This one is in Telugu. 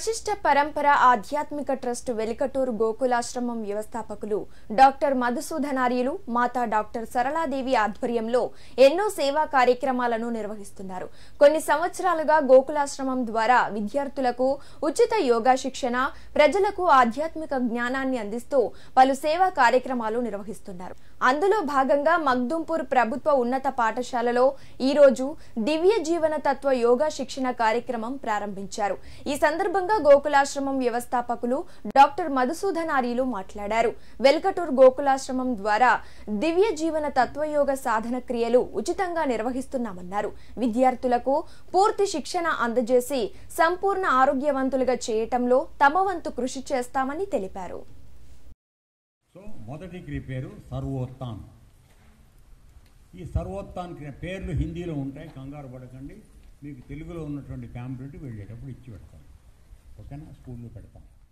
వశిష్ఠ పరంపర ఆధ్యాత్మిక ట్రస్ట్ వెలికటూరు గోకులాశ్రమం వ్యవస్థాపకులు డాక్టర్ మధుసూదనార్యులు మాతా డాక్టర్ సరళాదేవి ఆధ్వర్యంలో ఎన్నో సేవా కార్యక్రమాలను నిర్వహిస్తున్నారు కొన్ని సంవత్సరాలుగా గోకులాశ్రమం ద్వారా విద్యార్థులకు ఉచిత యోగా శిక్షణ ప్రజలకు ఆధ్యాత్మిక జ్ఞానాన్ని అందిస్తూ పలు సేవా కార్యక్రమాలు నిర్వహిస్తున్నారు అందులో భాగంగా మగ్దుంపూర్ ప్రభుత్వ ఉన్నత పాఠశాలలో ఈ రోజు దివ్య జీవన తత్వ యోగా శిక్షణ కార్యక్రమం ప్రారంభించారు ఈ సందర్భంగా గోకులాశ్రమం వ్యవస్థాపకులు డాక్టర్ మధుసూదనార్యులు మాట్లాడారు వెల్కటూర్ గోకులాశ్రమం ద్వారా దివ్య జీవన తత్వయోగ సాధన క్రియలు ఉచితంగా నిర్వహిస్తున్నామన్నారు విద్యార్థులకు పూర్తి శిక్షణ అందజేసి సంపూర్ణ ఆరోగ్యవంతులుగా చేయటంలో తమ వంతు కృషి చేస్తామని తెలిపారు సో మొదటి క్రియ పేరు సర్వోత్తాన్ ఈ సర్వోత్తాన్ క్రియ పేర్లు హిందీలో ఉంటాయి కంగారు పడకండి మీకు తెలుగులో ఉన్నటువంటి ప్యాంప్లెట్ వెళ్ళేటప్పుడు ఇచ్చి పెడతాం ఓకేనా స్కూల్లో పెడతాం